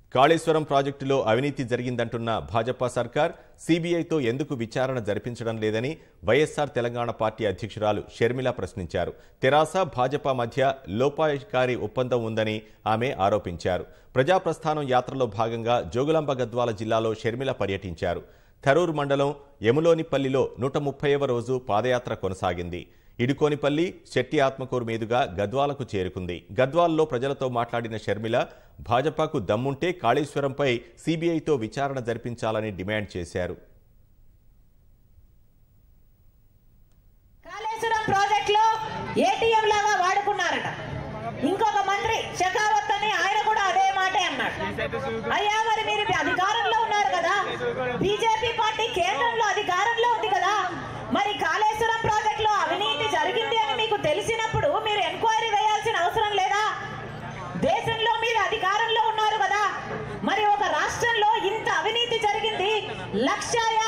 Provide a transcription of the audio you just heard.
కాళేశ్వరం ప్రాజెక్టులో అవినీతి జరిగిందంటున్న భాజపా సర్కార్ సీబీఐతో ఎందుకు విచారణ జరిపించడం లేదని వైఎస్ఆర్ తెలంగాణ పార్టీ అధ్యక్షురాలు షర్మిల ప్రశ్నించారు తెరాస భాజపా మధ్య లోపాయకారి ఒప్పందం ఉందని ఆమె ఆరోపించారు ప్రజాప్రస్థానం యాత్రలో భాగంగా జోగులాంబ గద్వాల జిల్లాలో షర్మిల పర్యటించారు థరూర్ మండలం యములోనిపల్లిలో నూట ముప్పైవ రోజు పాదయాత్ర కొనసాగింది ఇడుకోనిపల్లి శెట్టి ఆత్మకూరు మీదుగా గద్వాలకు చేరుకుంది గద్వాల్లో ప్రజలతో మాట్లాడిన షర్మిల భాజపాకు దమ్ముంటే కాళేశ్వరంపై సీబీఐతో విచారణ జరిపించాలని డిమాండ్ చేశారు కాళేశ్వరం ప్రాజెక్ట్ లో ఏటీఎం లాగా వాడుకున్నారట ఇంకొక మంత్రి షెకావత్ అని ఆయన కూడా అదే మాటే అన్నాడు అయ్యా మరి మీరు అధికారంలో ఉన్నారు కదా బీజేపీ పార్టీ కేంద్రంలో అధికారంలో ఉంది కదా మరి కాళేశ్వరం ప్రాజెక్ట్ లో అవినీతి జరిగింది అని మీకు తెలిసినప్పుడు మీరు ఎంక్వైరీ వేయాల్సిన అవసరం లేదా దేశంలో మీరు అధికారంలో ఉన్నారు కదా మరి ఒక రాష్ట్రంలో ఇంత అవినీతి జరిగింది లక్ష